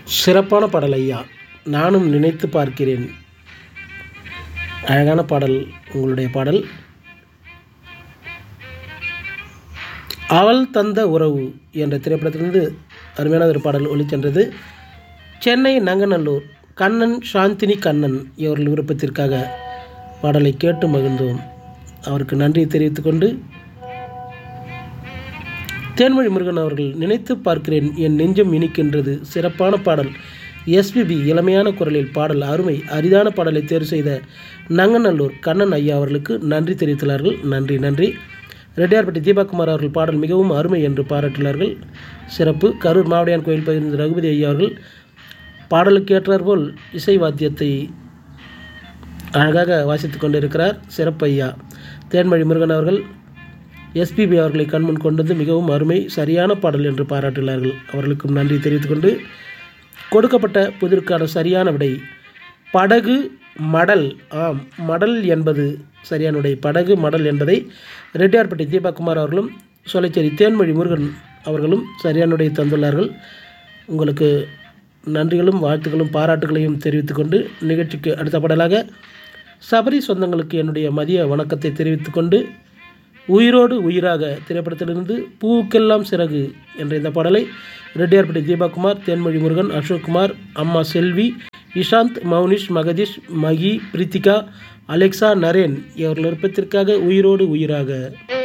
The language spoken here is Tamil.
சிறப்பான பாடல் ஐயா நானும் நினைத்து பார்க்கிறேன் அழகான பாடல் உங்களுடைய பாடல் அவள் தந்த உறவு என்ற திரைப்படத்திலிருந்து அருமையான ஒரு பாடல் ஒளிச்சென்றது சென்னை நங்கநல்லூர் கண்ணன் சாந்தினி கண்ணன் இவர்கள் விருப்பத்திற்காக பாடலை கேட்டு மகிழ்ந்தோம் அவருக்கு நன்றி தெரிவித்துக்கொண்டு தேன்மொழி முருகன் அவர்கள் நினைத்து பார்க்கிறேன் என் நெஞ்சம் இனிக்கின்றது சிறப்பான பாடல் எஸ்பிபி இளமையான குரலில் பாடல் அருமை அரிதான பாடலை தேர்வு செய்த நங்கநல்லூர் கண்ணன் ஐயா அவர்களுக்கு நன்றி தெரிவித்துள்ளார்கள் நன்றி நன்றி ரெட்டியார்பட்டி தீபாகுமார் அவர்கள் பாடல் மிகவும் அருமை என்று பாராட்டினார்கள் சிறப்பு கரூர் மாவடியான் கோயில் பகிர்ந்த ரகுபதி ஐயா அவர்கள் பாடலுக்கு ஏற்றாற்போல் இசை வாத்தியத்தை அழகாக வாசித்து கொண்டிருக்கிறார் சிறப்பு ஐயா தேன்மொழி முருகன் அவர்கள் எஸ்பிபி அவர்களை கண்முன் கொண்டது மிகவும் அருமை சரியான பாடல் என்று பாராட்டினார்கள் அவர்களுக்கும் நன்றி தெரிவித்துக்கொண்டு கொடுக்கப்பட்ட புதிருக்கான சரியான விடை படகு மடல் ஆம் மடல் என்பது சரியான விடை படகு மடல் என்பதை ரெட்டியார்பட்டி தீபாகுமார் அவர்களும் சொலைச்சேரி தேன்மொழி முருகன் அவர்களும் சரியான விடை தந்துள்ளார்கள் உங்களுக்கு நன்றிகளும் வாழ்த்துக்களும் பாராட்டுகளையும் தெரிவித்துக்கொண்டு நிகழ்ச்சிக்கு அடுத்த பாடலாக சபரி சொந்தங்களுக்கு என்னுடைய மதிய வணக்கத்தை தெரிவித்துக்கொண்டு உயிரோடு உயிராக திரைப்படத்திலிருந்து பூவுக்கெல்லாம் சிறகு என்ற இந்த பாடலை ரெட்டியார்பட்டி தீபாகுமார் தேன்மொழி முருகன் அசோக்குமார் அம்மா செல்வி இஷாந்த் மௌனிஷ் மகதீஷ் மகி பிரித்திகா அலெக்சா நரேன் இவர்கள் விருப்பத்திற்காக உயிரோடு உயிராக